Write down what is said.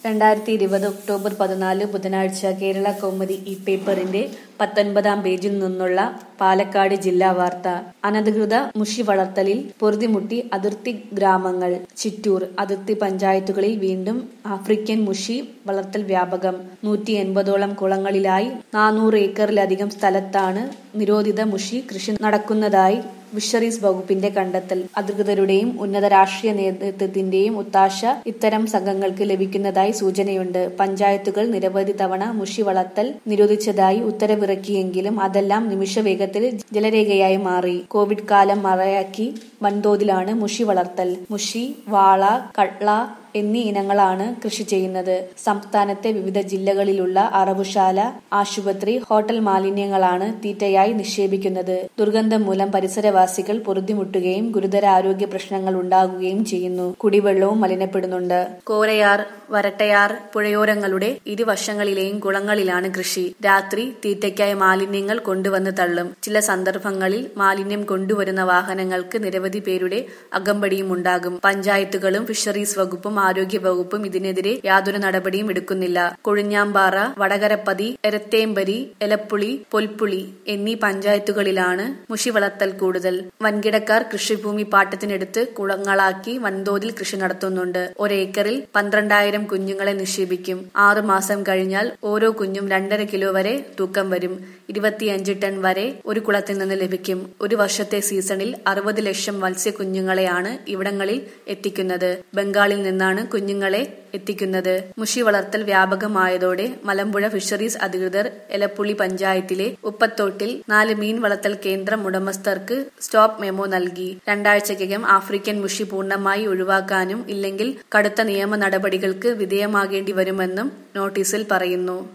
രണ്ടായിരത്തി ഇരുപത് ഒക്ടോബർ പതിനാല് ബുധനാഴ്ച കേരള കൗമുദി ഈ പേപ്പറിന്റെ പത്തൊൻപതാം പേജിൽ നിന്നുള്ള പാലക്കാട് ജില്ലാ വാർത്ത അനധികൃത മുഷി വളർത്തലിൽ പൊറുതിമുട്ടി അതിർത്തി ഗ്രാമങ്ങൾ ചിറ്റൂർ അതിർത്തി പഞ്ചായത്തുകളിൽ വീണ്ടും ആഫ്രിക്കൻ മുഷി വളർത്തൽ വ്യാപകം നൂറ്റി എൺപതോളം കുളങ്ങളിലായി നാനൂറ് ഏക്കറിലധികം സ്ഥലത്താണ് നിരോധിത മുഷി കൃഷി നടക്കുന്നതായി ഫിഷറീസ് വകുപ്പിന്റെ കണ്ടെത്തൽ അധികൃതരുടെയും ഉന്നത രാഷ്ട്രീയ നേതൃത്വത്തിന്റെയും ഒത്താശ ഇത്തരം സംഘങ്ങൾക്ക് ലഭിക്കുന്നതായി സൂചനയുണ്ട് പഞ്ചായത്തുകൾ നിരവധി തവണ മുഷി വളർത്തൽ നിരോധിച്ചതായി ഉത്തരവിറക്കിയെങ്കിലും അതെല്ലാം നിമിഷവേഗത്തിൽ ജലരേഖയായി മാറി കോവിഡ് കാലം മറയാക്കി വൻതോതിലാണ് മുഷി വളർത്തൽ മുഷി വാള കട്ള എന്നീ ഇനങ്ങളാണ് കൃഷി ചെയ്യുന്നത് സംസ്ഥാനത്തെ വിവിധ ജില്ലകളിലുള്ള അറവുശാല ആശുപത്രി ഹോട്ടൽ മാലിന്യങ്ങളാണ് തീറ്റയായി നിക്ഷേപിക്കുന്നത് ദുർഗന്ധം മൂലം പരിസരവാസികൾ പൊറുതിമുട്ടുകയും ഗുരുതര ആരോഗ്യ പ്രശ്നങ്ങൾ ഉണ്ടാകുകയും ചെയ്യുന്നു കുടിവെള്ളവും മലിനപ്പെടുന്നുണ്ട് കോരയാർ വരട്ടയാർ പുഴയോരങ്ങളുടെ ഇരുവശങ്ങളിലെയും കുളങ്ങളിലാണ് കൃഷി രാത്രി തീറ്റയ്ക്കായി മാലിന്യങ്ങൾ കൊണ്ടുവന്ന് തള്ളും ചില സന്ദർഭങ്ങളിൽ മാലിന്യം കൊണ്ടുവരുന്ന വാഹനങ്ങൾക്ക് നിരവധി പേരുടെ അകമ്പടിയും ഉണ്ടാകും പഞ്ചായത്തുകളും ഫിഷറീസ് വകുപ്പും ആരോഗ്യ വകുപ്പും ഇതിനെതിരെ യാതൊരു നടപടിയും എടുക്കുന്നില്ല കൊഴിഞ്ഞാമ്പാറ വടകരപ്പതി എരത്തേമ്പരി എലപ്പുളി പൊൽപ്പുളി എന്നീ പഞ്ചായത്തുകളിലാണ് മുഷി വളർത്തൽ കൂടുതൽ വൻകിടക്കാർ കൃഷിഭൂമി പാട്ടത്തിനെടുത്ത് കുളങ്ങളാക്കി വൻതോതിൽ കൃഷി നടത്തുന്നുണ്ട് ഒരേക്കറിൽ പന്ത്രണ്ടായിരം കുഞ്ഞുങ്ങളെ നിക്ഷേപിക്കും ആറു മാസം കഴിഞ്ഞാൽ ഓരോ കുഞ്ഞും രണ്ടര കിലോ വരെ തൂക്കം വരും ഇരുപത്തിയഞ്ച് ടൺ വരെ ഒരു കുളത്തിൽ നിന്ന് ലഭിക്കും ഒരു വർഷത്തെ സീസണിൽ അറുപത് ലക്ഷം മത്സ്യക്കുഞ്ഞുങ്ങളെയാണ് ഇവിടങ്ങളിൽ എത്തിക്കുന്നത് ബംഗാളിൽ നിന്നാണ് കുഞ്ഞുങ്ങളെ എത്തിക്കുന്നത് മുഷി വളർത്തൽ വ്യാപകമായതോടെ മലമ്പുഴ ഫിഷറീസ് അധികൃതർ എലപ്പുള്ളി പഞ്ചായത്തിലെ ഉപ്പത്തോട്ടിൽ നാല് മീൻ വളർത്തൽ കേന്ദ്രം ഉടമസ്ഥർക്ക് സ്റ്റോപ്പ് മെമ്മോ നൽകി രണ്ടാഴ്ചക്കകം ആഫ്രിക്കൻ മുഷി പൂർണ്ണമായി ഒഴിവാക്കാനും ഇല്ലെങ്കിൽ കടുത്ത നിയമ നടപടികൾക്ക് വിധേയമാകേണ്ടി വരുമെന്നും നോട്ടീസിൽ പറയുന്നു